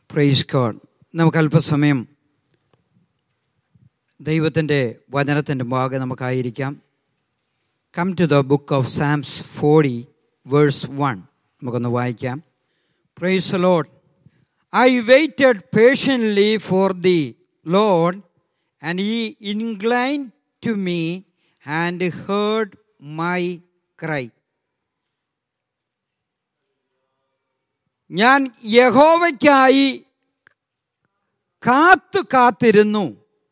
Praise God നമുക്ക് അല്പസമയം ദൈവത്തിൻ്റെ വചനത്തിൻ്റെ ഭാഗം നമുക്കായിരിക്കാം come to the book of Psalms forty verse one നമുക്കൊന്ന് വായിക്കാം praise Lord I waited patiently for the Lord and he incline to me and heard my cry ഞാൻ യഹോവയ്ക്കായി കാത്തു കാത്തിരുന്നു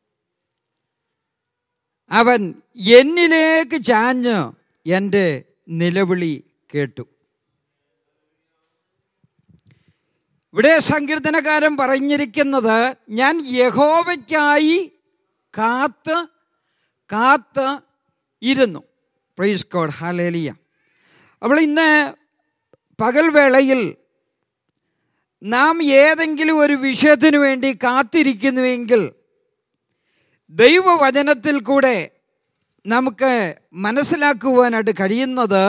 അവൻ എന്നിലേക്ക് ചാഞ്ഞ് എൻ്റെ നിലവിളി കേട്ടു ഇവിടെ സങ്കീർത്തനക്കാരൻ പറഞ്ഞിരിക്കുന്നത് ഞാൻ യഹോവയ്ക്കായി കാത്ത് കാത്ത് ഇരുന്നു പ്രൈസ് കോഡ് ഹാലേലിയ അവൾ ഇന്ന് പകൽവേളയിൽ നാം ഏതെങ്കിലും ഒരു വിഷയത്തിന് വേണ്ടി കാത്തിരിക്കുന്നുവെങ്കിൽ ദൈവവചനത്തിൽ കൂടെ നമുക്ക് മനസ്സിലാക്കുവാനായിട്ട് കഴിയുന്നത്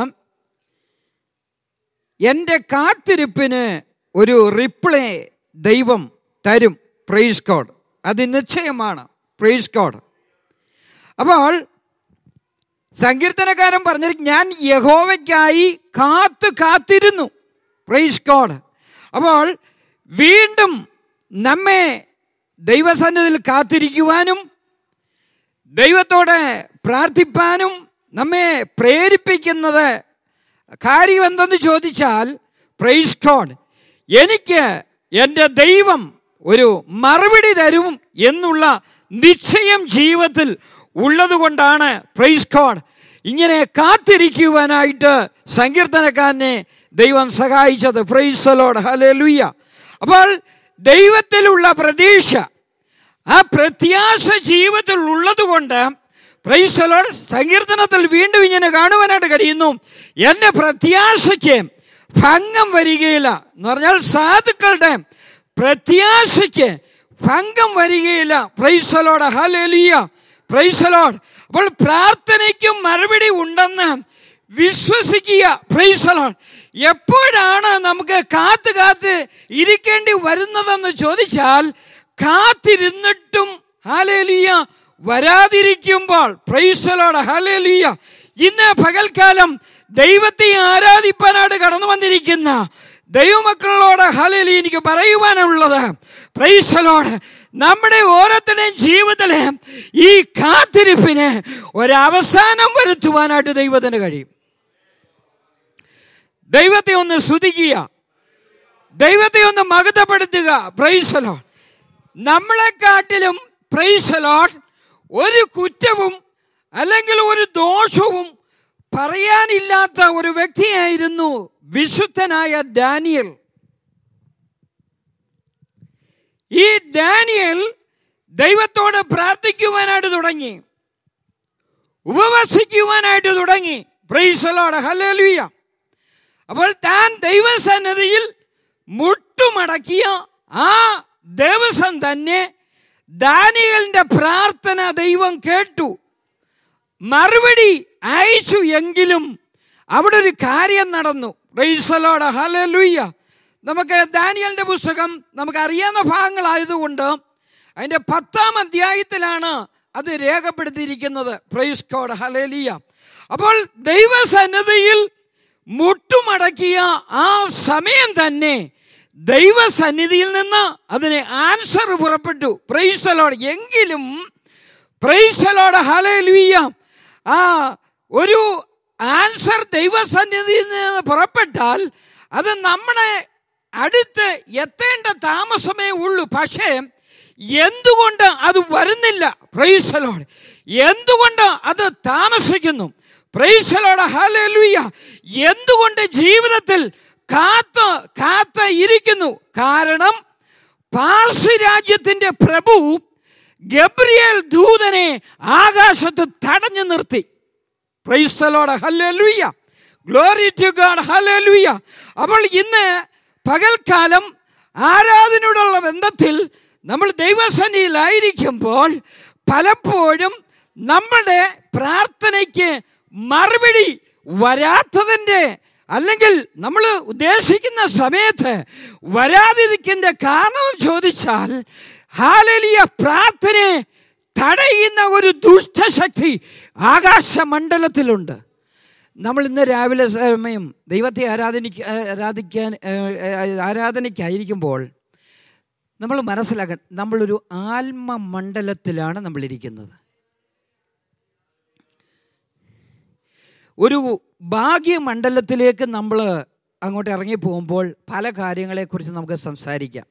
എൻ്റെ കാത്തിരിപ്പിന് ഒരു റിപ്ലൈ ദൈവം തരും പ്രൈസ് കോഡ് അത് നിശ്ചയമാണ് പ്രൈസ് കോഡ് അപ്പോൾ സങ്കീർത്തനക്കാരൻ പറഞ്ഞിരിക്കും ഞാൻ യഹോവയ്ക്കായി കാത്തു കാത്തിരുന്നു പ്രൈസ് കോഡ് അപ്പോൾ വീണ്ടും നമ്മെ ദൈവസന്നിധിയിൽ കാത്തിരിക്കുവാനും ദൈവത്തോട് പ്രാർത്ഥിപ്പാനും നമ്മെ പ്രേരിപ്പിക്കുന്നത് കാര്യം എന്തെന്ന് ചോദിച്ചാൽ പ്രൈസ് ഗോഡ് എനിക്ക് എൻ്റെ ദൈവം ഒരു മറുപടി തരും എന്നുള്ള നിശ്ചയം ജീവിതത്തിൽ ഉള്ളതുകൊണ്ടാണ് പ്രൈസ് ഗോഡ് ഇങ്ങനെ കാത്തിരിക്കുവാനായിട്ട് സങ്കീർത്തനക്കാരനെ ദൈവം സഹായിച്ചത് പ്രൈസലോട് ഹലേ ലുയ്യ അപ്പോൾ ദൈവത്തിലുള്ള പ്രതീക്ഷ ആ പ്രത്യാശ ജീവിതത്തിൽ ഉള്ളതുകൊണ്ട് പ്രൈസലോട് സങ്കീർത്തനത്തിൽ വീണ്ടും ഇങ്ങനെ കാണുവാനായിട്ട് കഴിയുന്നു എൻ്റെ പ്രത്യാശയ്ക്ക് ഭംഗം വരികയില്ല എന്ന് പറഞ്ഞാൽ സാധുക്കളുടെ പ്രത്യാശയ്ക്ക് ഭംഗം വരികയില്ല പ്രൈസലോട് ഹലേലിയ പ്രൈസലോട് അപ്പോൾ പ്രാർത്ഥനയ്ക്കും മറുപടി ഉണ്ടെന്ന് വിശ്വസിക്കുക പ്രൈസലോൺ എപ്പോഴാണ് നമുക്ക് കാത്ത് കാത്ത് ഇരിക്കേണ്ടി വരുന്നതെന്ന് ചോദിച്ചാൽ കാത്തിരുന്നിട്ടും ഹാലേലിയ വരാതിരിക്കുമ്പോൾ പ്രൈസലോട് ഹാലേലിയ ഇന്ന് പകൽക്കാലം ദൈവത്തെ ആരാധിപ്പാനായിട്ട് കടന്നു വന്നിരിക്കുന്ന ദൈവമക്കളോട് ഹലലി എനിക്ക് പറയുവാനുള്ളത് പ്രൈസലോട് നമ്മുടെ ഓരോരുത്തരുടെയും ജീവിതത്തിലെ ഈ കാത്തിരിപ്പിന് ഒരവസാനം വരുത്തുവാനായിട്ട് ദൈവത്തിന് കഴിയും ദൈവത്തെ ഒന്ന് സ്തുതിക്കുക ദൈവത്തെ ഒന്ന് മകതപ്പെടുത്തുക പ്രൈസലോൺ നമ്മളെക്കാട്ടിലും പ്രൈസലോൺ ഒരു കുറ്റവും അല്ലെങ്കിൽ ഒരു ദോഷവും പറയാനില്ലാത്ത ഒരു വ്യക്തിയായിരുന്നു വിശുദ്ധനായ ഡാനിയൽ ഈ ഡാനിയൽ ദൈവത്തോട് പ്രാർത്ഥിക്കുവാനായിട്ട് തുടങ്ങി ഉപവസിക്കുവാനായിട്ട് തുടങ്ങി പ്രൈസലോട് ഹല്ലേലൂയ അപ്പോൾ താൻ ദൈവസന്നിധിയിൽ മുട്ടുമടക്കിയ ആ ദിവസം തന്നെ ദാനിയലിന്റെ പ്രാർത്ഥന ദൈവം കേട്ടു മറുപടി അയച്ചു എങ്കിലും അവിടെ ഒരു കാര്യം നടന്നു റൈസലോട് ഹലലുയ്യ നമുക്ക് ദാനിയലിന്റെ പുസ്തകം നമുക്ക് അറിയാവുന്ന ഭാഗങ്ങളായതുകൊണ്ട് അതിന്റെ പത്താം അധ്യായത്തിലാണ് അത് രേഖപ്പെടുത്തിയിരിക്കുന്നത് പ്രൈസ് കോഡ് ഹലേലിയ അപ്പോൾ ദൈവസന്നിധിയിൽ മുട്ടുമടക്കിയ ആ സമയം തന്നെ ദൈവസന്നിധിയിൽ നിന്ന് അതിന് ആൻസർ പുറപ്പെട്ടു പ്രൈസലോട് എങ്കിലും പ്രൈസലോട് ഹലേലുയ്യ ആ ഒരു ആൻസർ ദൈവസന്നിധിയിൽ നിന്ന് പുറപ്പെട്ടാൽ അത് നമ്മുടെ അടുത്ത് എത്തേണ്ട താമസമേ ഉള്ളൂ പക്ഷേ എന്തുകൊണ്ട് അത് വരുന്നില്ല പ്രൈസലോട് എന്തുകൊണ്ട് അത് താമസിക്കുന്നു പ്രൈസലോട് ഹലലുയ്യ എന്തുകൊണ്ട് ജീവിതത്തിൽ കാത്ത് കാത്ത് ഇരിക്കുന്നു കാരണം പാർസി രാജ്യത്തിന്റെ പ്രഭു ഗബ്രിയേൽ ദൂതനെ ആകാശത്ത് തടഞ്ഞു നിർത്തി praise the Lord hallelujah glory to God hallelujah അപ്പോൾ ഇന്ന് പകൽക്കാലം ആരാധനയോടുള്ള ബന്ധത്തിൽ നമ്മൾ ദൈവസന്നിധിയിലായിരിക്കുമ്പോൾ പലപ്പോഴും നമ്മുടെ പ്രാർത്ഥനയ്ക്ക് മറുപടി വരാത്തതിൻ്റെ അല്ലെങ്കിൽ നമ്മൾ ഉദ്ദേശിക്കുന്ന സമയത്ത് വരാതിരിക്കുന്ന കാരണം ചോദിച്ചാൽ ഹാലലിയ പ്രാർത്ഥനയെ തടയുന്ന ഒരു ദുഷ്ടശക്തി ആകാശമണ്ഡലത്തിലുണ്ട് നമ്മൾ ഇന്ന് രാവിലെ സമയം ദൈവത്തെ ആരാധനിക്ക ആരാധിക്കാൻ ആരാധനയ്ക്കായിരിക്കുമ്പോൾ നമ്മൾ മനസ്സിലാക്കണം നമ്മളൊരു ആത്മ മണ്ഡലത്തിലാണ് നമ്മളിരിക്കുന്നത് ഒരു ഭാഗ്യമണ്ഡലത്തിലേക്ക് നമ്മൾ അങ്ങോട്ട് ഇറങ്ങി പോകുമ്പോൾ പല കാര്യങ്ങളെക്കുറിച്ച് നമുക്ക് സംസാരിക്കാം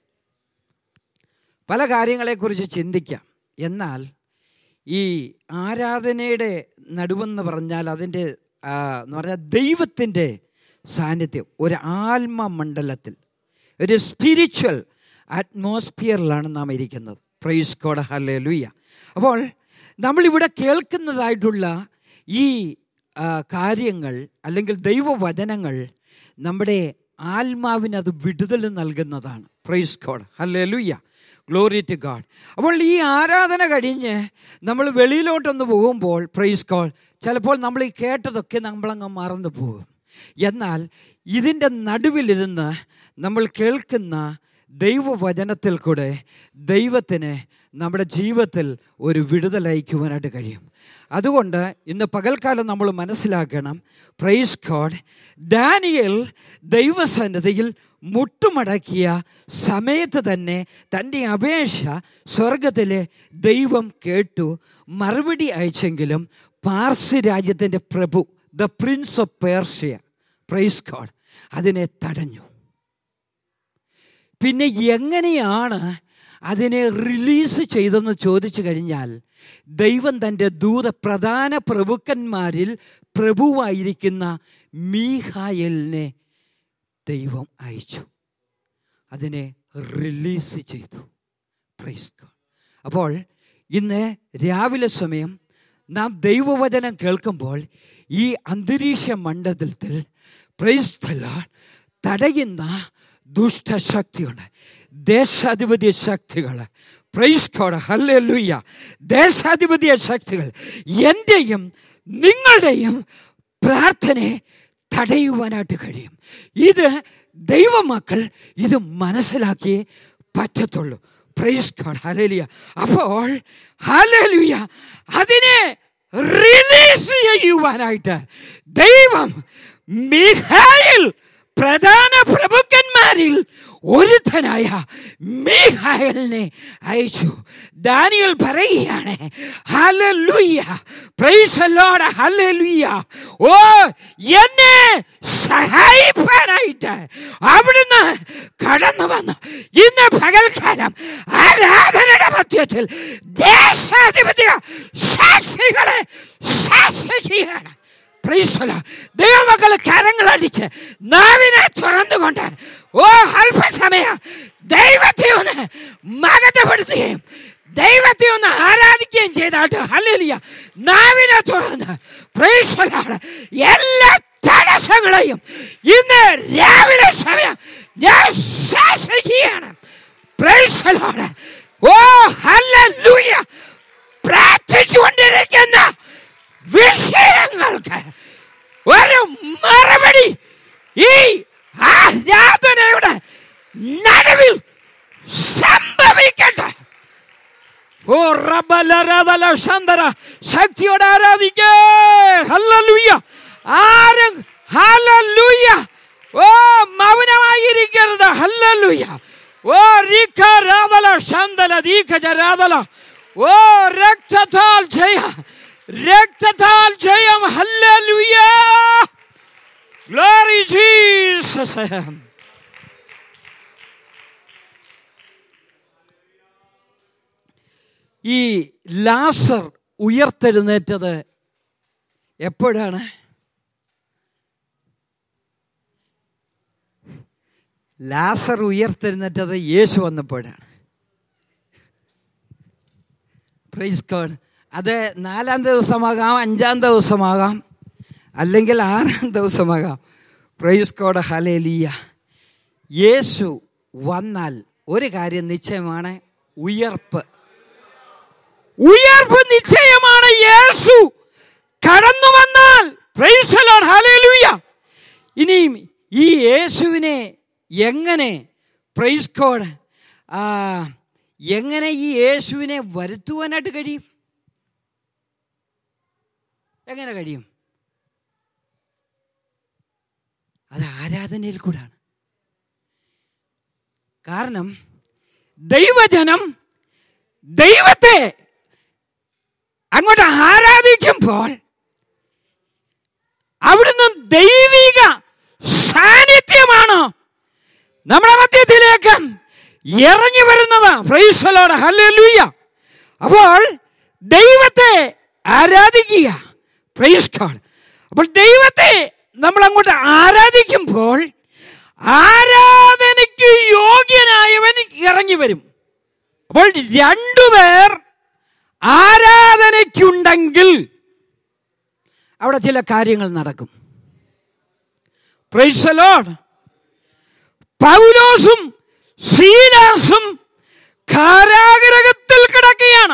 പല കാര്യങ്ങളെക്കുറിച്ച് ചിന്തിക്കാം എന്നാൽ ഈ ആരാധനയുടെ നടുവെന്ന് പറഞ്ഞാൽ അതിൻ്റെ എന്ന് പറഞ്ഞാൽ ദൈവത്തിൻ്റെ സാന്നിധ്യം ഒരു ആത്മ മണ്ഡലത്തിൽ ഒരു സ്പിരിച്വൽ അറ്റ്മോസ്ഫിയറിലാണ് നാം ഇരിക്കുന്നത് പ്രൈസ് കോഡ് ഹല്ലേ ലുയ്യ അപ്പോൾ നമ്മളിവിടെ കേൾക്കുന്നതായിട്ടുള്ള ഈ കാര്യങ്ങൾ അല്ലെങ്കിൽ ദൈവവചനങ്ങൾ നമ്മുടെ ആത്മാവിന് അത് വിടുതൽ നൽകുന്നതാണ് പ്രൈസ് കോഡ് ഹല്ലേ ലുയ്യ ഗ്ലോറി ടു ഗാഡ് അപ്പോൾ ഈ ആരാധന കഴിഞ്ഞ് നമ്മൾ വെളിയിലോട്ടൊന്ന് പോകുമ്പോൾ പ്രൈസ് കോൾ ചിലപ്പോൾ നമ്മൾ ഈ കേട്ടതൊക്കെ നമ്മളങ്ങ് മറന്നു പോകും എന്നാൽ ഇതിൻ്റെ നടുവിലിരുന്ന് നമ്മൾ കേൾക്കുന്ന ദൈവവചനത്തിൽ കൂടെ ദൈവത്തിന് നമ്മുടെ ജീവിതത്തിൽ ഒരു വിടുതലയക്കുവാനായിട്ട് കഴിയും അതുകൊണ്ട് ഇന്ന് പകൽക്കാലം നമ്മൾ മനസ്സിലാക്കണം പ്രൈസ് ഗോഡ് ഡാനിയൽ ദൈവസന്നിധിയിൽ മുട്ടുമടക്കിയ സമയത്ത് തന്നെ തൻ്റെ അപേക്ഷ സ്വർഗത്തിലെ ദൈവം കേട്ടു മറുപടി അയച്ചെങ്കിലും പാർസി രാജ്യത്തിൻ്റെ പ്രഭു the prince of Persia praise God അതിനെ തടഞ്ഞു പിന്നെ എങ്ങനെയാണ് അതിനെ റിലീസ് ചെയ്തെന്ന് ചോദിച്ചു കഴിഞ്ഞാൽ ദൈവം തൻ്റെ ദൂത പ്രധാന പ്രഭുക്കന്മാരിൽ പ്രഭുവായിരിക്കുന്ന മീഹായലിനെ ദൈവം അയച്ചു അതിനെ റിലീസ് ചെയ്തു പ്രൈസ് അപ്പോൾ ഇന്ന് രാവിലെ സമയം നാം ദൈവവചനം കേൾക്കുമ്പോൾ ഈ അന്തരീക്ഷ മണ്ഡലത്തിൽ പ്രൈസ്തല തടയുന്ന ദുഷ്ടശക്തികൾ ദേശാധിപത്യ ശക്തികൾ പ്രൈസ്കോട് ഹല്ലുയ്യ ദേശാധിപത്യ ശക്തികൾ എൻ്റെയും നിങ്ങളുടെയും പ്രാർത്ഥനയെ തടയുവാനായിട്ട് കഴിയും ഇത് ദൈവമക്കൾ ഇത് മനസ്സിലാക്കിയേ പറ്റത്തുള്ളൂ പ്രൈസ് ഗോഡ് ഹലലിയ അപ്പോൾ ഹലലിയ അതിനെ റിലീസ് ചെയ്യുവാനായിട്ട് ദൈവം മിഹായിൽ പ്രധാന പ്രഭുക്കന്മാരിൽ ഒരുത്തനായ മീഹായലിനെ അയച്ചു ദാനിയൽ പറയുകയാണ് ഹല്ലേലൂയ പ്രൈസ് ലോർഡ് ഹല്ലേലൂയ ഓ എന്നെ സഹായിക്കാനായിട്ട് അവിടുന്ന് കടന്നു വന്നു ഇന്ന് പകൽക്കാലം ആരാധനയുടെ മധ്യത്തിൽ ദേശാധിപത്യ സാക്ഷികളെ ശാസിക്കുകയാണ് ദൈവമക്കൾ കരങ്ങളടിച്ച് നാവിനെ തുറന്നുകൊണ്ട് ഓ അല്പസമയം ദൈവത്തെ ഒന്ന് മകതപ്പെടുത്തുകയും ദൈവത്തെ ഒന്ന് ആരാധിക്കുകയും ചെയ്താട്ട് ഹല്ലേലൂയ നാവിനെ തുറന്ന് പ്രൈസലാണ് എല്ലാ തടസ്സങ്ങളെയും ഇന്ന് രാവിലെ സമയം ഞാൻ ശാസിക്കുകയാണ് പ്രൈസലാണ് ഓ ഹല്ലേലൂയ പ്രാർത്ഥിച്ചുകൊണ്ടിരിക്കുന്ന വിഷയങ്ങൾക്ക് ഒരു മറുപടി ഈ ആരാധനയുടെ നടുവിൽ സംഭവിക്കട്ടെ ഓ റബലരതല ശന്തര ശക്തിയോടെ ആരാധിക്കേ ഹല്ലേലൂയ ആരും ഹല്ലേലൂയ ഓ മൗനമായിരിക്കരുത് ഹല്ലേലൂയ ഓ രീഖ രാതല ശന്തല ദീഖജ രാതല ഓ രക്തത്താൽ ജയ രക്തത്താൽ ജയം ഹല്ലേലൂയ ഗ്ലോറി ജീസസ് ഈ ലാസർ ഉയർത്തെഴുന്നേറ്റത് എപ്പോഴാണ് ലാസർ ഉയർത്തെഴുന്നേറ്റത് യേശു വന്നപ്പോഴാണ് പ്രൈസ് ഗോഡ് അത് നാലാം ദിവസമാകാം അഞ്ചാം ദിവസമാകാം അല്ലെങ്കിൽ ആറാം ദിവസമാകാം പ്രൈസ് ഗോഡ് ഹലേലിയ യേശു വന്നാൽ ഒരു കാര്യം നിശ്ചയമാണ് ഉയർപ്പ് ഉയർപ്പ് നിശ്ചയമാണ് യേശു കടന്നു വന്നാൽ പ്രൈസ് ഹലേലുയ ഇനിയും ഈ യേശുവിനെ എങ്ങനെ പ്രൈസ് കോഡ് എങ്ങനെ ഈ യേശുവിനെ വരുത്തുവാനായിട്ട് കഴിയും എങ്ങനെ കഴിയും അത് ആരാധനയിൽ കൂടാണ് കാരണം ദൈവജനം ദൈവത്തെ അങ്ങോട്ട് ആരാധിക്കുമ്പോൾ അവിടുന്ന് ദൈവിക സാന്നിധ്യമാണ് നമ്മുടെ മധ്യത്തിലേക്ക് ഇറങ്ങി വരുന്നത് പ്രൈസലോട് ഹല്ലേലൂയ അപ്പോൾ ദൈവത്തെ ആരാധിക്കുക പ്രൈസ് ഗോഡ് അപ്പോൾ ദൈവത്തെ നമ്മൾ അങ്ങോട്ട് ആരാധിക്കുമ്പോൾ ആരാധനയ്ക്ക് യോഗ്യനായവൻ ഇറങ്ങി വരും അപ്പോൾ രണ്ടുപേർ ആരാധനയ്ക്കുണ്ടെങ്കിൽ അവിടെ ചില കാര്യങ്ങൾ നടക്കും പ്രൈസലോഡ് പൗലോസും സീലാസും കാരാഗ്രഹത്തിൽ കിടക്കുകയാണ്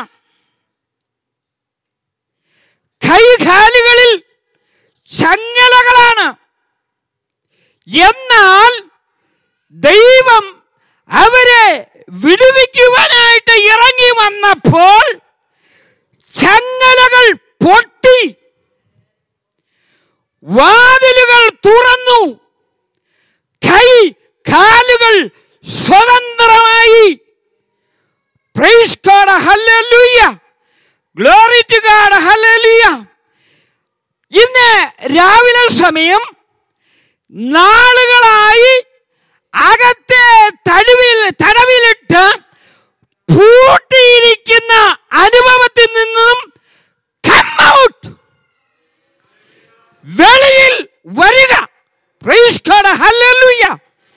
കൈകാലുകളിൽ ചങ്ങലകളാണ് എന്നാൽ ദൈവം അവരെ വിടുവിക്കുവാനായിട്ട് ഇറങ്ങി വന്നപ്പോൾ ചങ്ങലകൾ പൊട്ടി വാതിലുകൾ തുറന്നു കൈ കാലുകൾ സ്വതന്ത്രമായി praise God hallelujah glory to God hallelujah ഇന്ന് രാവിലെ സമയം നാളുകളായി അകത്തെ തടവിൽ തടവിലിട്ട് പൂട്ടിയിരിക്കുന്ന അനുഭവത്തിൽ നിന്നും come out. വെളിയിൽ വരിക Praise God. Hallelujah.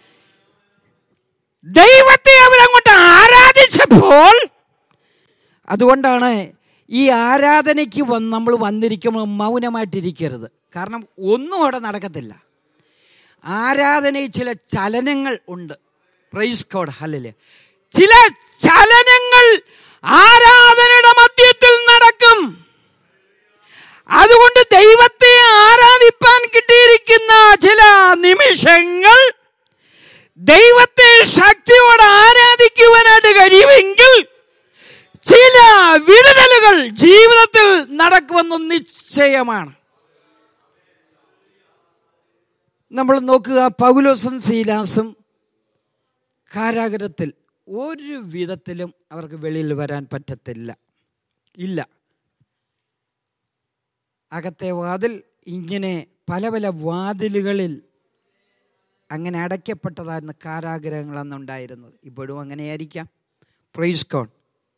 ദൈവത്തെ അവരങ്ങോട്ട് ആരാധിച്ചപ്പോൾ അതുകൊണ്ടാണ് ഈ ആരാധനയ്ക്ക് വന്ന് നമ്മൾ വന്നിരിക്കുമ്പോൾ മൗനമായിട്ടിരിക്കരുത് കാരണം ഒന്നും അവിടെ നടക്കത്തില്ല ആരാധനയിൽ ചില ചലനങ്ങൾ ഉണ്ട് പ്രൈസ് കോഡ് ഹല്ലില് ചില ചലനങ്ങൾ ആരാധനയുടെ മധ്യത്തിൽ നടക്കും അതുകൊണ്ട് ദൈവത്തെ ആരാധിപ്പാൻ കിട്ടിയിരിക്കുന്ന ചില നിമിഷങ്ങൾ ദൈവത്തെ ശക്തിയോടെ ആരാധിക്കുവാനായിട്ട് കഴിയുമെങ്കിൽ ചില വിടുതലുകൾ ജീവിതത്തിൽ നടക്കുമെന്ന് നിശ്ചയമാണ് നമ്മൾ നോക്കുക പൗലോസും ശീലാസും കാരാഗ്രഹത്തിൽ ഒരു വിധത്തിലും അവർക്ക് വെളിയിൽ വരാൻ പറ്റത്തില്ല ഇല്ല അകത്തെ വാതിൽ ഇങ്ങനെ പല പല വാതിലുകളിൽ അങ്ങനെ അടയ്ക്കപ്പെട്ടതായിരുന്നു കാരാഗ്രഹങ്ങൾ ഉണ്ടായിരുന്നത് ഇപ്പോഴും അങ്ങനെയായിരിക്കാം പ്രൈസ് കോൺ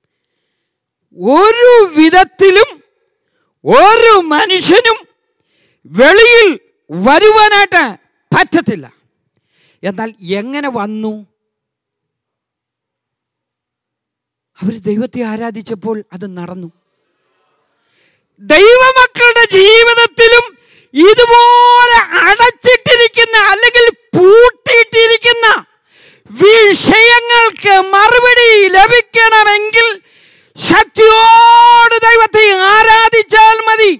ഒരു വിധത്തിലും ഒരു മനുഷ്യനും വെളിയിൽ വരുവാനായിട്ട് പറ്റത്തില്ല എന്നാൽ എങ്ങനെ വന്നു അവർ ദൈവത്തെ ആരാധിച്ചപ്പോൾ അത് നടന്നു ദൈവമക്കളുടെ ജീവിതത്തിലും ഇതുപോലെ അടച്ചിട്ടിരിക്കുന്ന അല്ലെങ്കിൽ പൂട്ടിയിട്ടിരിക്കുന്ന വിഷയങ്ങൾക്ക് മറുപടി ലഭിക്കണമെങ്കിൽ ശക്തിയോട് ദൈവത്തെ ആരാധിച്ചാൽ മതി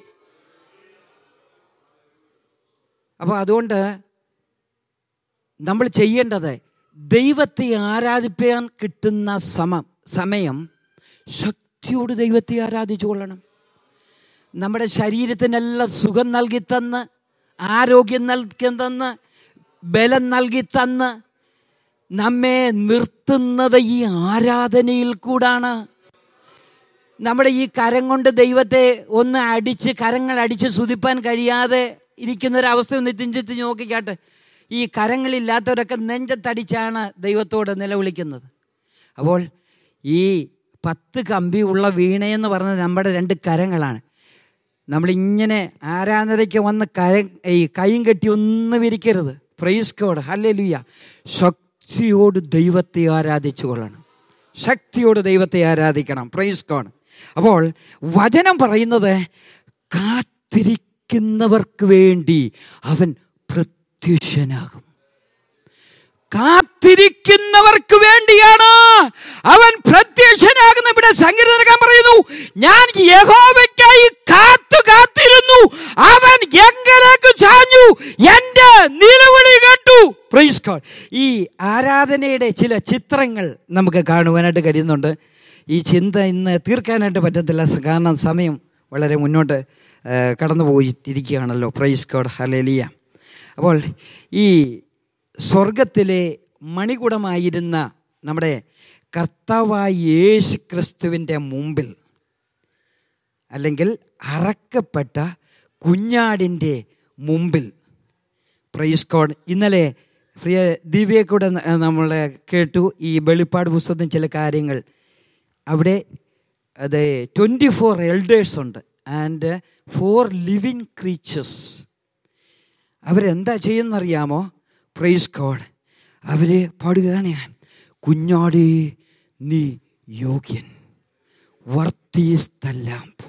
അപ്പൊ അതുകൊണ്ട് നമ്മൾ ചെയ്യേണ്ടത് ദൈവത്തെ ആരാധിപ്പാൻ കിട്ടുന്ന സമം സമയം ശക്തിയോട് ദൈവത്തെ ആരാധിച്ചു കൊള്ളണം നമ്മുടെ ശരീരത്തിനെല്ലാം സുഖം നൽകി തന്ന് ആരോഗ്യം നൽകി തന്ന് ബലം നൽകി തന്ന് നമ്മെ നിർത്തുന്നത് ഈ ആരാധനയിൽ കൂടാണ് നമ്മുടെ ഈ കരം കൊണ്ട് ദൈവത്തെ ഒന്ന് അടിച്ച് കരങ്ങൾ അടിച്ച് സുതിപ്പാൻ കഴിയാതെ ഇരിക്കുന്ന ഒരു അവസ്ഥ ഒന്ന് ചിന്തിച്ച് നോക്കിക്കാട്ടെ ഈ കരങ്ങളില്ലാത്തവരൊക്കെ നെഞ്ചത്തടിച്ചാണ് ദൈവത്തോട് നിലവിളിക്കുന്നത് അപ്പോൾ ഈ പത്ത് കമ്പിയുള്ള വീണയെന്ന് പറഞ്ഞത് നമ്മുടെ രണ്ട് കരങ്ങളാണ് നമ്മളിങ്ങനെ ആരാധനയ്ക്ക് വന്ന് കര ഈ കൈയും കെട്ടി ഒന്നും ഇരിക്കരുത് പ്രൈസ് കോഡ് ഹല്ലേലൂയ ശക്തിയോട് ദൈവത്തെ ആരാധിച്ചു കൊള്ളണം ശക്തിയോട് ദൈവത്തെ ആരാധിക്കണം പ്രൈസ് കോഡ് അപ്പോൾ വചനം പറയുന്നത് കാത്തിരിക്കുന്നവർക്ക് വേണ്ടി അവൻ പ്രത്യക്ഷനാകും കാത്തിരിക്കുന്നവർക്ക് വേണ്ടിയാണ് അവൻ പ്രത്യക്ഷനാകുന്ന ഇവിടെ സങ്കീർത്തനക്കാൻ പറയുന്നു ഞാൻ യഹോവയ്ക്കായി കാത്തു കാത്തിരുന്നു അവൻ എങ്കിലേക്ക് ചാഞ്ഞു എന്റെ നിലവിളി God. ഈ ആരാധനയുടെ ചില ചിത്രങ്ങൾ നമുക്ക് കാണുവാനായിട്ട് കഴിയുന്നുണ്ട് ഈ ചിന്ത ഇന്ന് തീർക്കാനായിട്ട് പറ്റത്തില്ല സ- കാരണം സമയം വളരെ മുന്നോട്ട് ആ, കടന്നു പോയിരിക്കുകയാണല്ലോ പ്രൈസ് ഗോഡ് ഹലേലിയ അപ്പോൾ ഈ സ്വർഗത്തിലെ മണികുടമായിരുന്ന നമ്മുടെ കർത്താവായ യേശു ക്രിസ്തുവിൻ്റെ മുമ്പിൽ അല്ലെങ്കിൽ അറക്കപ്പെട്ട കുഞ്ഞാടിൻ്റെ മുമ്പിൽ പ്രൈസ് കോഡ് ഇന്നലെ പ്രിയ ദിവ്യയെ കൂടെ നമ്മൾ കേട്ടു ഈ വെളിപ്പാട് പുസ്തകത്തിൽ ചില കാര്യങ്ങൾ അവിടെ അത് ട്വൻറ്റി ഫോർ എൽഡേഴ്സ് ഉണ്ട് ആൻഡ് ഫോർ ലിവിങ് ക്രീച്ചേഴ്സ് അവരെന്താ ചെയ്യുന്നറിയാമോ പ്രൈസ് കോഡ് അവർ പാടുകയാണ് കുഞ്ഞാടി നീ യോഗ്യൻ വർത്തീസ് ദ ലാംപ്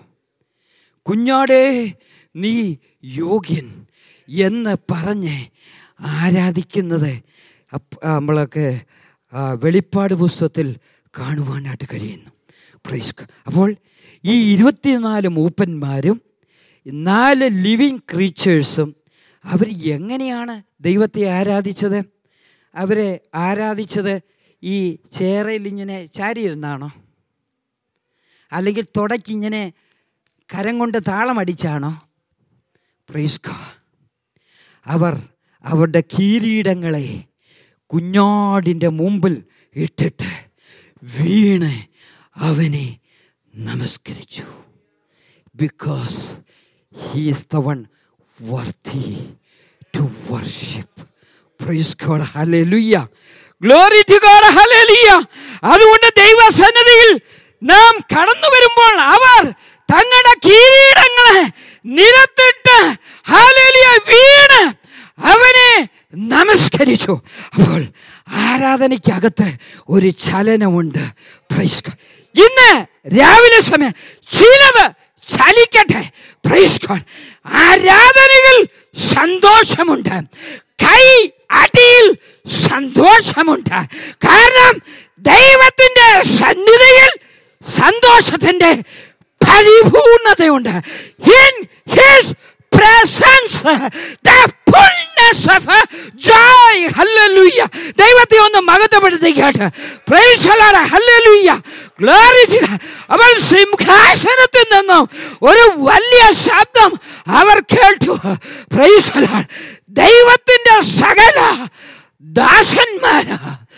കുഞ്ഞാടേ നീ യോഗ്യൻ എന്ന് പറഞ്ഞ് ആരാധിക്കുന്നത് അപ്പ- നമ്മളൊക്കെ ആ, വെളിപ്പാട് പുസ്തകത്തിൽ കാണുവാനായിട്ട് കഴിയുന്നു പ്രൈസ് ഗോഡ്. അപ്പോൾ ഈ ഇരുപത്തിനാല് മൂപ്പന്മാരും നാല് ലിവിങ് ക്രീച്ചേഴ്സും അവർ എങ്ങനെയാണ് ദൈവത്തെ ആരാധിച്ചത് അവരെ ആരാധിച്ചത് ഈ ചേറയിൽ ഇങ്ങനെ ചാരിയിരുന്നാണോ അല്ലെങ്കിൽ തുടക്കിങ്ങനെ കരം കൊണ്ട് താളമടിച്ചാണോ പ്രൈസ് ഗോഡ്. അവർ അവരുടെ കീരീടങ്ങളെ കുഞ്ഞാടിൻ്റെ മുമ്പിൽ ഇട്ടിട്ട് വീണ് അവനെ നമസ്കരിച്ചു because he's the one worthy to worship praise God hallelujah glory to God hallelujah അതുകൊണ്ട് ദൈവസന്നിധിയിൽ നാം കടന്നു വരുമ്പോൾ അവർ തങ്ങളുടെ കിരീടങ്ങളെ നിരത്തിട്ട് ഹല്ലേലൂയ വീണ് അവനെ നമസ്കരിച്ചു അപ്പോൾ ആരാധനയ്ക്കകത്ത് ഒരു ചലനമുണ്ട് പ്രൈസ് ഗോഡ്. ഇന്ന് രാവിലെ സമയം ചിലത് ചലിക്കട്ടെ പ്രൈസ് ഗോഡ്. ആരാധനയിൽ സന്തോഷമുണ്ട് കൈ അടിയിൽ സന്തോഷമുണ്ട് കാരണം ദൈവത്തിന്റെ സന്നിധിയിൽ സന്തോഷത്തിന്റെ പരിപൂർണതയുണ്ട് in his presence the fullness of joy hallelujah ദൈവത്തെ ഒന്ന് മകത്തപ്പെടുത്തിക്കാട്ട് പ്രൈസ് ഹല്ലേലൂയ ഗ്ലോറി അവൾ സിംഹാസനത്തിൽ നിന്നും ഒരു വലിയ ശബ്ദം അവർ കേട്ടു പ്രൈസ് ദൈവത്തിന്റെ സകല ദാസന്മാര്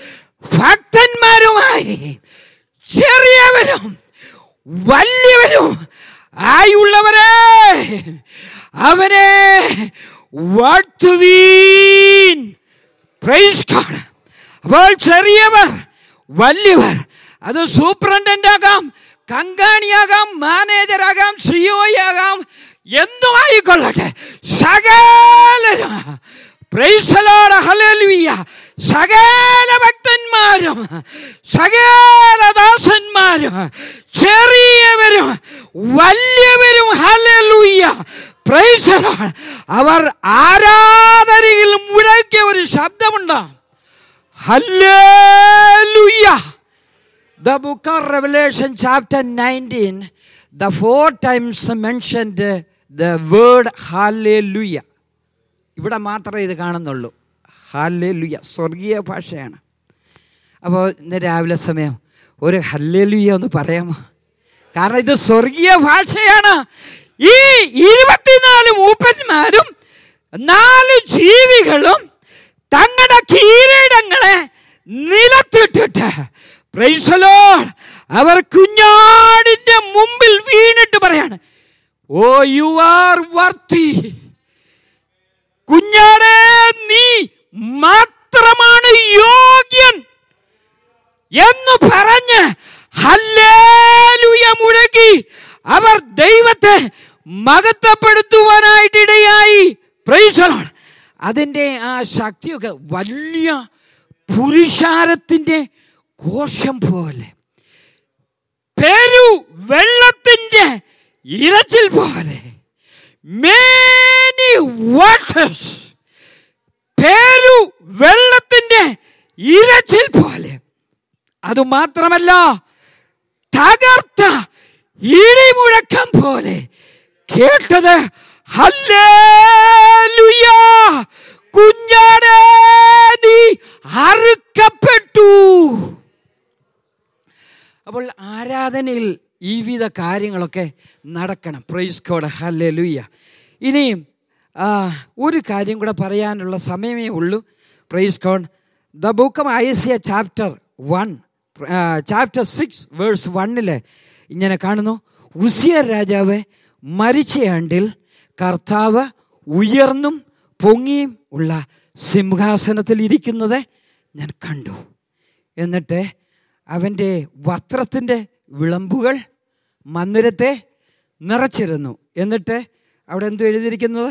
ഭക്തന്മാരുമായി ചെറിയവരും വലിയവരും ആയുള്ളവരെ അവനെ വാഴ്ത്തുവീൻ പ്രൈസ് ഗോഡ് അപ്പോൾ ചെറിയവർ വലിയവർ അത് സൂപ്രണ്ടന്റ് ആകാം കങ്കാണിയാകാം മാനേജറാകാം സിഒയാകാം എന്തുമായിക്കൊള്ളട്ടെ സകലരും പ്രൈസലോട് ഹല്ലേലൂയ സകല ഭക്തന്മാരും സകല ദാസന്മാരും ചെറിയവരും വലിയവരും ഹല്ലേലൂയ പ്രൈസലോട് അവർ ആരാധനയിൽ മുഴക്കിയ ഒരു ശബ്ദമുണ്ട് hallelujah The book of Revelation, chapter 19, the four times mentioned the word hallelujah. ഇവിടെ മാത്രമേ ഇത് കാണുന്നുള്ളൂ ഹല്ലേലുയ സ്വർഗീയ ഭാഷയാണ് അപ്പോൾ ഇന്ന് രാവിലെ സമയം ഒരു ഹല്ലേലുയ ഒന്ന് പറയാമോ കാരണം ഇത് സ്വർഗീയ ഭാഷയാണ് ഈ ഇരുപത്തിനാല് മൂപ്പന്മാരും നാല് ജീവികളും തങ്ങളുടെ കീരീടങ്ങളെ നിലത്തിട്ടിട്ട് പ്രൈസലോ അവർ കുഞ്ഞാടിന്റെ മുമ്പിൽ വീണിട്ട് പറയാണ് ഓ യു ആർ വർത്തി കുഞ്ഞാടേ നീ മാത്രമാണ് യോഗ്യൻ എന്ന് പറഞ്ഞ് ഹല്ലേലൂയ മുഴക്കി അവർ ദൈവത്തെ മഹത്വപ്പെടുത്തുവാനായിട്ടിടയായി പ്രൈസലാണ് അതിൻ്റെ ആ ശക്തിയൊക്കെ വലിയ പുരുഷാരത്തിൻ്റെ കോശം പോലെ പെരു വെള്ളത്തിന്റെ ഇരച്ചിൽ പോലെ many waters പേരു വെള്ളത്തിന്റെ ഇരച്ചിൽ പോലെ അതുമാത്രമല്ല തകർത്ത ഇടിമുഴക്കം പോലെ കേട്ടത് ഹല്ലേലൂയ കുഞ്ഞാടേ നീ അറുക്കപ്പെട്ടു അപ്പോൾ ആരാധനയിൽ ഈ വിധ കാര്യങ്ങളൊക്കെ നടക്കണം പ്രൈസ് കോഡ് ഹല്ലേ ലുയ്യ ഇനിയും ആ, ഒരു കാര്യം കൂടെ പറയാനുള്ള സമയമേ ഉള്ളൂ praise God the book of Isaiah chapter one chapter six verse വണ്ണില് ഇങ്ങനെ കാണുന്നു ഉസിയ രാജാവ് മരിച്ചയാണ്ടിൽ കർത്താവ് ഉയർന്നും പൊങ്ങിയും ഉള്ള സിംഹാസനത്തിൽ ഇരിക്കുന്നത് ഞാൻ കണ്ടു എന്നിട്ട് അവൻ്റെ വസ്ത്രത്തിൻ്റെ വിളമ്പുകൾ മന്ദിരത്തെ നിറച്ചിരുന്നു എന്നിട്ട് അവിടെ എന്തോ എഴുതിയിരിക്കുന്നത്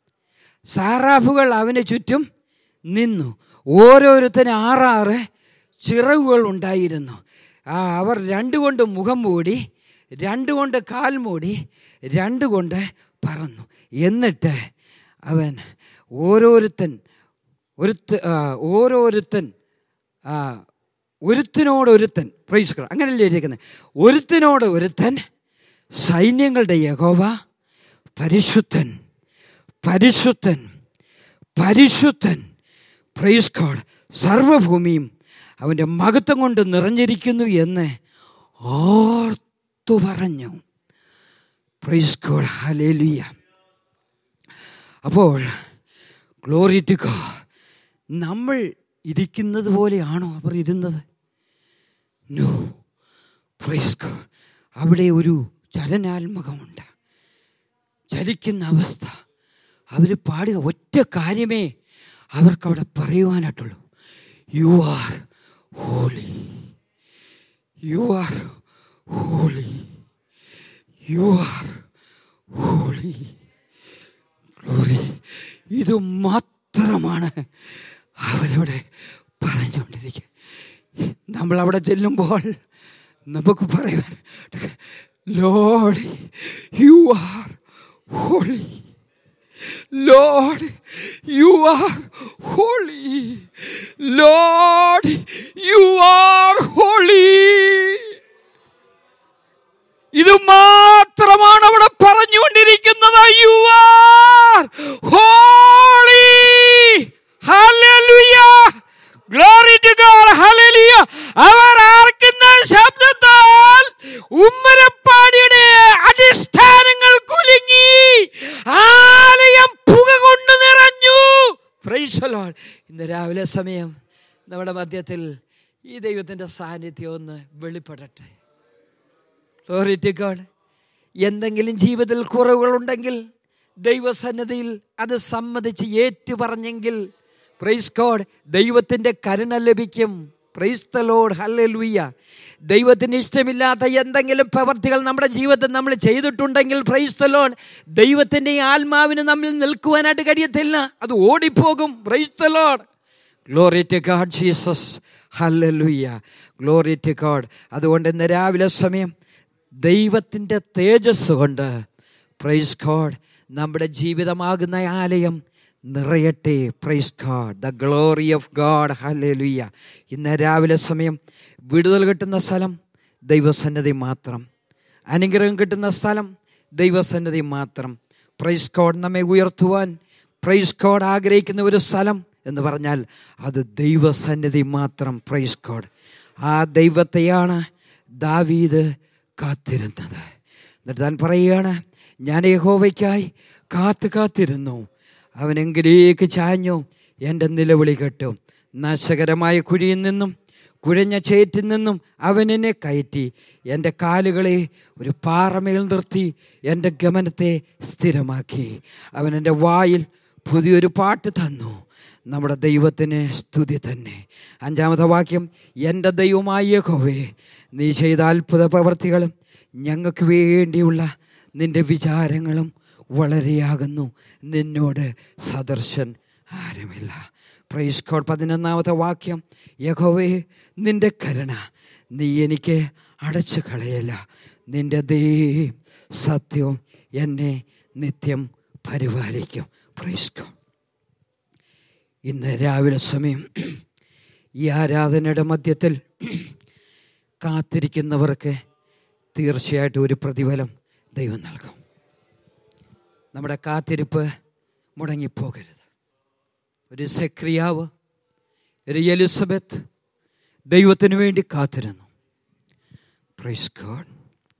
സാറാഫുകൾ അവന് ചുറ്റും നിന്നു ഓരോരുത്തന് ആറാറ് ചിറകുകൾ ഉണ്ടായിരുന്നു ആ അവർ രണ്ടുകൊണ്ട് മുഖം മൂടി രണ്ടുകൊണ്ട് കാൽ മൂടി രണ്ടുകൊണ്ട് പറന്നു എന്നിട്ട് അവൻ ഓരോരുത്തൻ ഒരുത്ത ആ, ഓരോരുത്തൻ ആ, ഒരുത്തിനോട് ഒരുത്തൻ പ്രൈസ് അങ്ങനെയല്ലേ ഇരിക്കുന്നത് ഒരുത്തിനോട് ഒരുത്തൻ സൈന്യങ്ങളുടെ യഹോവ പരിശുദ്ധൻ പരിശുദ്ധൻ പരിശുദ്ധൻ പ്രൈസ് ഗോഡ് സർവഭൂമിയും അവൻ്റെ മഹത്വം കൊണ്ട് നിറഞ്ഞിരിക്കുന്നു എന്ന് ഓർത്തു പറഞ്ഞു പ്രൈസ് ഗോഡ് ഹലേലുയ അപ്പോൾ ഗ്ലോറി ടു ഗോഡ് നമ്മൾ ഇരിക്കുന്നത് പോലെയാണോ അവർ ഇരുന്നത് നോ പ്രൈസ് ഗോഡ് അവിടെ ഒരു ചലനാത്മകമുണ്ട് ചലിക്കുന്ന അവസ്ഥ അവർ പാടുക ഒറ്റ കാര്യമേ അവർക്കവിടെ പറയുവാനായിട്ടുള്ളൂ you are holy you are holy you are holy glory ഇത് മാത്രമാണ് അവരവിടെ പറഞ്ഞുകൊണ്ടിരിക്കുക നമ്മൾ അവിടെ ചെല്ലുമ്പോൾ നമുക്ക് പറയുവാൻ Lord you are holy Lord, you are holy. Lord, you are holy. ഇത് മാത്രമാണ് അവിടെ പറഞ്ഞുകൊണ്ടിരിക്കുന്നത് you are holy hallelujah glory to God hallelujah അവർ ആർക്കുന്ന ശബ്ദത്താൽ ഉമ്മരപ്പാടിയുടെ അടിസ്ഥാനങ്ങൾ കുലുങ്ങി ആലയം പുക കൊണ്ട് നിറഞ്ഞു Praise the Lord. ഇന്ന് രാവിലെ സമയം നമ്മുടെ മധ്യത്തിൽ ഈ ദൈവത്തിൻ്റെ സാന്നിധ്യം ഒന്ന് വെളിപ്പെടട്ടെ Glory to God. എന്തെങ്കിലും ജീവിതത്തിൽ കുറവുകളുണ്ടെങ്കിൽ ദൈവസന്നദ്ധിയിൽ അത് സമ്മതിച്ച് ഏറ്റു പറഞ്ഞെങ്കിൽ പ്രൈസ് ഗോഡ് ദൈവത്തിൻ്റെ കരുണ ലഭിക്കും പ്രൈസ് ദ ലോഡ് ഹല്ലേലൂയ ദൈവത്തിന് ഇഷ്ടമില്ലാത്ത എന്തെങ്കിലും പ്രവർത്തികൾ നമ്മുടെ ജീവിതത്തിൽ നമ്മൾ ചെയ്തിട്ടുണ്ടെങ്കിൽ പ്രൈസ് ദ ലോഡ് ദൈവത്തിൻ്റെ ഈ ആത്മാവിന് നമ്മിൽ നിൽക്കുവാനായിട്ട് കഴിയത്തില്ല അത് ഓടിപ്പോകും praise the Lord glory to God Jesus hallelujah glory to God അതുകൊണ്ട് ഇന്ന് രാവിലെ സമയം ദൈവത്തിൻ്റെ തേജസ് കൊണ്ട് പ്രൈസ് ഗോഡ് നമ്മുടെ ജീവിതമാകുന്ന ആലയം നിറയട്ടെ praise God the glory of God hallelujah ഇന്ന് രാവിലെ സമയം വിടുതൽ കിട്ടുന്ന സ്ഥലം ദൈവസന്നദ്ധി മാത്രം അനുഗ്രഹം കിട്ടുന്ന സ്ഥലം ദൈവസന്നദ്ധി മാത്രം പ്രൈസ് കോഡ് നമ്മെ ഉയർത്തുവാൻ പ്രൈസ് കോഡ് ആഗ്രഹിക്കുന്ന ഒരു സ്ഥലം എന്ന് പറഞ്ഞാൽ അത് ദൈവസന്നിധി മാത്രം പ്രൈസ് കോഡ് ആ ദൈവത്തെയാണ് ദാവീദ് കാത്തിരുന്നത് എന്നിട്ട് താൻ പറയുകയാണ് ഞാൻ യഹോവയ്ക്കായി കാത്തു കാത്തിരുന്നു അവനെങ്കിലേക്ക് ചാഞ്ഞു എൻ്റെ നിലവിളി കേട്ടു നാശകരമായ കുഴിയിൽ നിന്നും കുഴഞ്ഞ ചേറ്റിൽ നിന്നും അവൻ എന്നെ കയറ്റി എൻ്റെ കാലുകളെ ഒരു പാറമേൽ നിർത്തി എൻ്റെ ഗമനത്തെ സ്ഥിരമാക്കി അവൻ എൻ്റെ വായിൽ പുതിയൊരു പാട്ട് തന്നു നമ്മുടെ ദൈവത്തിന് സ്തുതി തന്നെ അഞ്ചാമത്തെ വാക്യം എൻ്റെ ദൈവമായ യഹോവേ നീ ചെയ്ത അത്ഭുത പ്രവർത്തികളും ഞങ്ങൾക്ക് വേണ്ടിയുള്ള നിന്റെ വിചാരങ്ങളും വളരെയാകുന്നു നിന്നോട് സദർശൻ ആരുമില്ല പ്രൈസ് കോഡ് പതിനൊന്നാമത്തെ വാക്യം യഹോവേ നിന്റെ കരുണ നീ എനിക്ക് അടച്ചു കളയല്ല നിന്റെ ദേ സത്യവും എന്നെ നിത്യം പരിപാലിക്കും പ്രൈസ് കോഡ് ഇന്ന് രാവിലെ സമയം ഈ ആരാധനയുടെ മധ്യത്തിൽ കാത്തിരിക്കുന്നവർക്ക് തീർച്ചയായിട്ടും ഒരു പ്രതിഫലം ദൈവം നൽകും നമ്മുടെ കാത്തിരിപ്പ് മുടങ്ങിപ്പോകരുത് ഒരു സെക്രിയാവ് ഒരു എലിസബത്ത് ദൈവത്തിന് വേണ്ടി കാത്തിരുന്നു പ്രൈസ് ഗോഡ്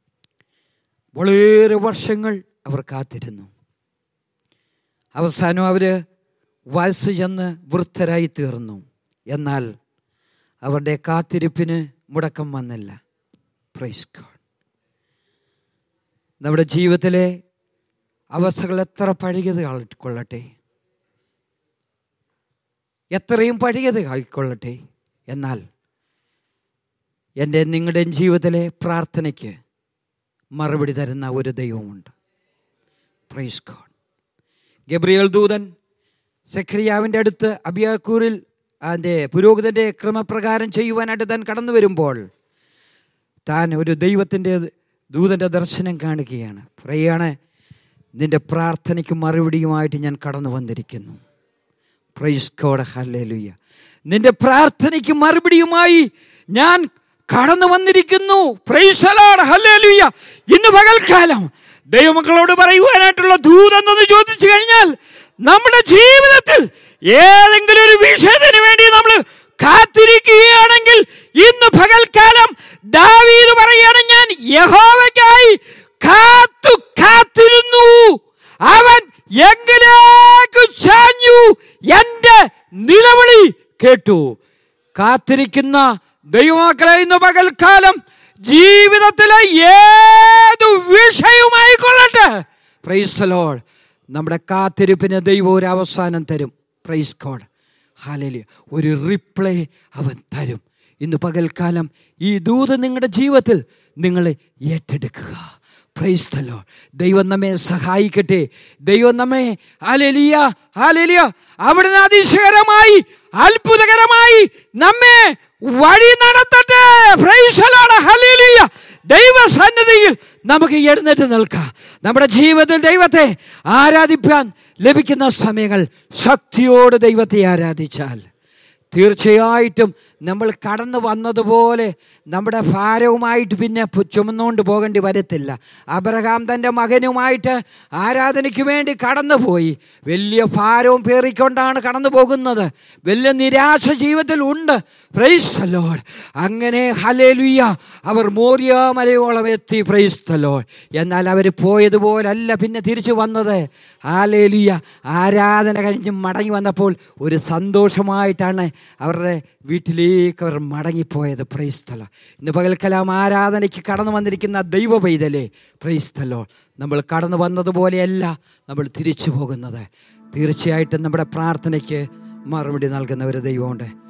വളരെ വർഷങ്ങൾ അവർ കാത്തിരുന്നു അവസാനം അവർ വയസ്സ് ചെന്ന് വൃദ്ധരായി തീർന്നു എന്നാൽ അവരുടെ കാത്തിരിപ്പിന് മുടക്കം വന്നില്ല പ്രൈസ് ഗോഡ് നമ്മുടെ ജീവിതത്തിലെ അവസ്ഥകൾ എത്ര പഴകിയത് കൊള്ളട്ടെ എത്രയും പഴകിയത് ആയിക്കൊള്ളട്ടെ എന്നാൽ എൻ്റെ നിങ്ങളുടെയും ജീവിതത്തിലെ പ്രാർത്ഥനയ്ക്ക് മറുപടി തരുന്ന ഒരു ദൈവമുണ്ട് പ്രൈസ് ഗോഡ് ഗബ്രിയൽ ദൂതൻ സെഖരിയാവിൻ്റെ അടുത്ത് അബിയാക്കൂറിൽ അതിൻ്റെ പുരോഹിതൻ്റെ ക്രമപ്രകാരം ചെയ്യുവാനായിട്ട് താൻ കടന്നു വരുമ്പോൾ താൻ ഒരു ദൈവത്തിൻ്റെ ദൂതൻ്റെ ദർശനം കാണുകയാണ് പറയാണ് നിന്റെ പ്രാർത്ഥനയ്ക്ക് മറുപടിയുമായിട്ട് ഞാൻ കടന്നു വന്നിരിക്കുന്നു പ്രൈസ് കോഡ് ഹല്ലേലൂയ നിന്റെ പ്രാർത്ഥനയ്ക്ക് മറുപടിയുമായി ഞാൻ കടന്നു വന്നിരിക്കുന്നു പ്രൈസലോട് ഹല്ലേലൂയ ഇന്ന് പകൽക്കാലം ദൈവമക്കളോട് പറയുവാനായിട്ടുള്ള ദൂതെന്നൊന്ന് ചോദിച്ചു കഴിഞ്ഞാൽ നമ്മുടെ ജീവിതത്തിൽ ഏതെങ്കിലും ഒരു വിഷയത്തിന് വേണ്ടി നമ്മൾ കാത്തിരിക്കുകയാണെങ്കിൽ ഇന്ന് പകൽക്കാലം ദാവീദ് പറയാണ് ഞാൻ യഹോവയ്ക്കായി കാത്തു കാത്തിരുന്നു അവൻ എങ്കിലേക്ക് ചാഞ്ഞു എന്റെ നിലവിളി കേട്ടു കാത്തിരിക്കുന്ന ദൈവമക്കളെ ഇന്ന് പകൽക്കാലം ജീവിതത്തിലെ ഏത് വിഷയവുമായിക്കൊള്ളട്ടെ പ്രൈസ് ലോഡ് നമ്മുടെ കാത്തിരിപ്പിന് ദൈവം ഒരു അവസാനം തരും പ്രൈസ് കോഡ് ഹാലലി ഒരു റിപ്ലൈ അവൻ തരും ഇന്ന് പകൽക്കാലം ഈ ദൂത് നിങ്ങളുടെ ജീവിതത്തിൽ നിങ്ങൾ ഏറ്റെടുക്കുക പ്രൈസ്തല്ലോ ദൈവം നമ്മെ സഹായിക്കട്ടെ ദൈവം നമ്മെ ഹാലലിയ ഹാലലിയ അവിടുന്ന് അതിശയകരമായി അത്ഭുതകരമായി നമ്മെ വഴി നടത്തട്ടെ പ്രൈസലാണ് ഹല്ലേലൂയ ദൈവസന്നിധിയിൽ നമുക്ക് എഴുന്നേറ്റ് നിൽക്കാം നമ്മുടെ ജീവിതത്തിൽ ദൈവത്തെ ആരാധിപ്പാൻ ലഭിക്കുന്ന സമയങ്ങൾ ശക്തിയോട് ദൈവത്തെ ആരാധിച്ചാൽ തീർച്ചയായിട്ടും നമ്മൾ കടന്നു വന്നതുപോലെ നമ്മുടെ ഭാരവുമായിട്ട് പിന്നെ പു- ചുമന്നുകൊണ്ട് പോകേണ്ടി വരത്തില്ല അബ്രഹാം തൻ്റെ മകനുമായിട്ട് ആരാധനയ്ക്ക് വേണ്ടി കടന്നുപോയി വലിയ ഭാരവും പേറിക്കൊണ്ടാണ് കടന്നു പോകുന്നത് വലിയ നിരാശ ജീവിതത്തിൽ ഉണ്ട് പ്രൈസ് ലോഡ് അങ്ങനെ ഹലേലുയ്യ അവർ മോറിയ മലയോളം എത്തി പ്രൈസ് ലോഡ് എന്നാൽ അവർ പോയതുപോലല്ല പിന്നെ തിരിച്ചു വന്നത് ഹാലേലുയ്യ ആരാധന കഴിഞ്ഞ് മടങ്ങി വന്നപ്പോൾ ഒരു സന്തോഷമായിട്ടാണ് അവരുടെ വീട്ടിലേക്ക് അവർ മടങ്ങിപ്പോയത് പ്രൈസ്തല ഇന്ന് പകൽക്കലാം ആരാധനയ്ക്ക് കടന്നു വന്നിരിക്കുന്ന ദൈവ പൈതലേ പ്രൈസ്തലോ നമ്മൾ കടന്നു വന്നതുപോലെയല്ല നമ്മൾ തിരിച്ചു പോകുന്നത് തീർച്ചയായിട്ടും നമ്മുടെ പ്രാർത്ഥനയ്ക്ക് മറുപടി നൽകുന്ന ഒരു ദൈവമുണ്ട്